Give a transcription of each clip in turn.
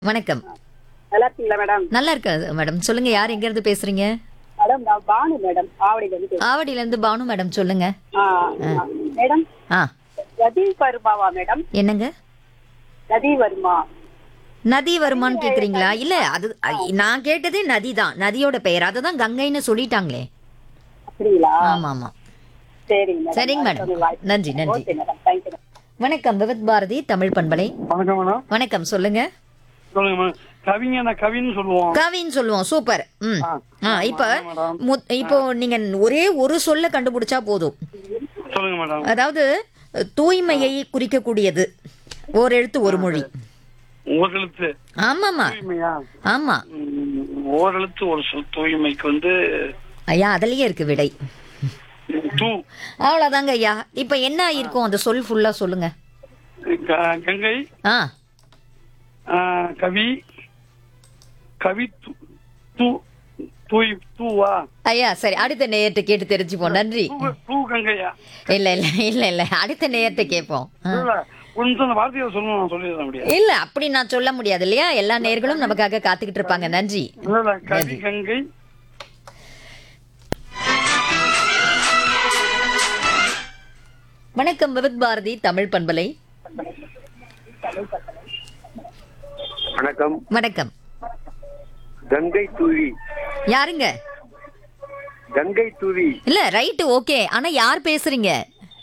வணக்கம் நல்லா இருக்கீங்களா மேடம் நல்லா இருக்கு மேடம் சொல்லுங்க யார் எங்க இருந்து பேசுறீங்க மேடம் நான் பானு மேடம் ஆவடியில இருந்து பேசுறேன். ஆவடியில இருந்து பானு மேடம் சொல்லுங்க ஆ, ஆ. மேடம் ஆ நதி வருமாவா மேடம் என்னங்க நதி வருமா நதி வருமான்னு கேக்குறீங்களா இல்ல அது ஐ- நான் கேட்டது நதி தான் நதியோட பெயர் அதுதான் கங்கைன்னு சொல்லிட்டாங்களே அப்படிங்களா ஆமா ஆமா சரிங்க மேடம் சரிங்க மேடம் நன்றி நன்றி ஓகே மேடம் தேங்க்யூ வணக்கம் விவத் பாரதி தமிழ் பண்பலை வணக்கம் மேடம் வணக்கம் சொல்லுங்க சொல்லுங்க மேடம் கவிங்க நான் கவின்னு சொல்லுவோம் கவின்னு சொல்லுவோம் சூப்பர் ம் ஆ. ஆ இப்ப மேடம். மு- இப்போ நீங்க ஒரே ஒரு சொல்ல கண்டுபிடிச்சா போதும் சொல்லுங்க மேடம் அதாவது தூய்மையை குறிக்கக்கூடியது ஓர் எழுத்து ஒரு மொழி ஓரெழுத்து ஆமாமா தூய்மையா ஆமா ம், ஓரெழுத்து ஒரு சொல் தூய்மைக்கு வந்து ஐயா அதுலயே இருக்கு விடை தூ அவ்வளவுதாங்க ஐயா இப்ப என்ன ஆயிருக்கும் அந்த சொல் ஃபுல்லா சொல்லுங்க க- கங்கை ஆ ஆ, கவி கவி தூ- தூ தூய் தூவா ஐயா சரி அடுத்த நேயத்தை கேட்டு தெரிஞ்சுப்போம் நன்றி தூ தூ கங்கையா இல்ல இல்ல இல்ல இல்ல அடுத்த நேயத்தை கேட்போம் ஆ. இல்ல கொஞ்சம் அந்த வார்த்தையை சொல்லணும் நான் சொல்லிடுறேன் முடியாது இல்ல அப்படி நான் சொல்ல முடியாது இல்லையா எல்லா நேர்களும் நமக்காக காத்துக்கிட்டு இருப்பாங்க நன்றி இல்ல இல்ல கவி கங்கை வணக்கம் விவித் பாரதி தமிழ் பண்பலை வணக்கம் வணக்கம் கங்கை தூவி யாருங்க கங்கை தூவி இல்ல ரைட்டு ஓகே ஆனா யார் பேசுறீங்க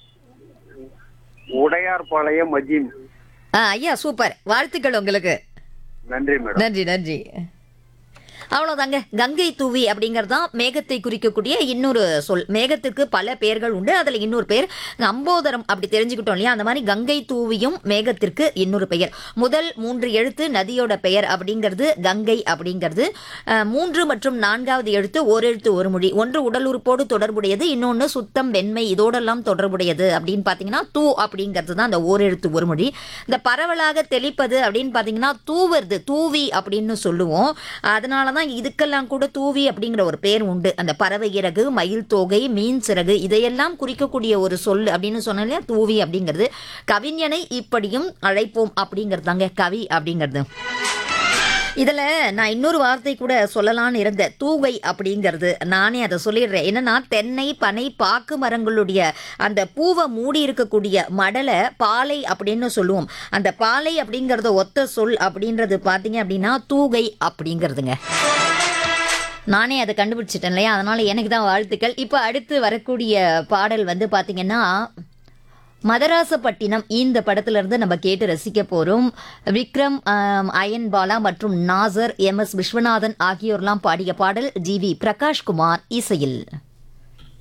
உடையார்பாளையம் மஜீன் ஆ, ஐயா சூப்பர் வாழ்த்துக்கள் உங்களுக்கு நன்றி மேடம் நன்றி நன்றி அவ்வளவுதாங்க கங்கை தூவி அப்படிங்கிறது தான் மேகத்தை குறிக்கக்கூடிய இன்னொரு சொல் மேகத்துக்கு பல பெயர்கள் உண்டு அதுல இன்னொரு பெயர் அம்போதரம் அப்படி தெரிஞ்சுக்கிட்டோம் இல்லையா அந்த மாதிரி கங்கை தூவியும் மேகத்திற்கு இன்னொரு பெயர் முதல் மூன்று எழுத்து நதியோட பெயர் அப்படிங்கிறது கங்கை அப்படிங்கிறது அஹ், மூன்று மற்றும் நான்காவது எழுத்து ஒரு எழுத்து ஒரு மொழி ஒன்று உடல் உறுப்போடு தொடர்புடையது இன்னொன்று சுத்தம் வெண்மை இதோடெல்லாம் தொடர்புடையது அப்படின்னு பார்த்தீங்கன்னா தூ அப்படிங்கிறது தான் அந்த ஓர் எழுத்து ஒரு மொழி இந்த பரவலாக தெளிப்பது அப்படின்னு பார்த்தீங்கன்னா தூவுறது தூவி அப்படின்னு சொல்லுவோம் அதனால தான் இதுக்கெல்லாம் கூட தூவி அப்படிங்கிற ஒரு பேர் உண்டு அந்த பறவை இறகு மயில் தோகை மீன் சிறகு இதையெல்லாம் குறிக்கக்கூடிய ஒரு சொல் அப்படின்னு சொன்னா இல்லையா தூவி அப்படிங்கிறது கவிஞனை இப்படியும் அழைப்போம் அப்படிங்கிறது தாங்க கவி அப்படிங்கிறது இதுல நான் இன்னொரு வார்த்தை கூட சொல்லலாம்னு இருந்தேன் தூவை அப்படிங்கிறது நானே அதை சொல்லிடுறேன் என்னன்னா தென்னை பனை பாக்கு மரங்களுடைய அந்த பூவை மூடி இருக்கக்கூடிய மடலை பாலை அப்படின்னு சொல்லுவோம் அந்த பாலை அப்படிங்கறத ஒத்த சொல் அப்படின்றது பாத்தீங்க அப்படின்னா தூகை அப்படிங்கிறதுங்க நானே அதை கண்டுபிடிச்சிட்டேன் இல்லையா அதனால எனக்கு தான் வாழ்த்துக்கள் இப்போ அடுத்து வரக்கூடிய பாடல் வந்து பாத்தீங்கன்னா மதராசப்பட்டினம் இந்த படத்துல இருந்து நம்ம கேட்டு ரசிக்க போறோம் விக்ரம் ஆம், அயன் பாலா மற்றும் நாசர் எம் எஸ் விஸ்வநாதன் ஆகியோர்லாம் பாடிய பாடல் ஜி வி பிரகாஷ்குமார் இசையில்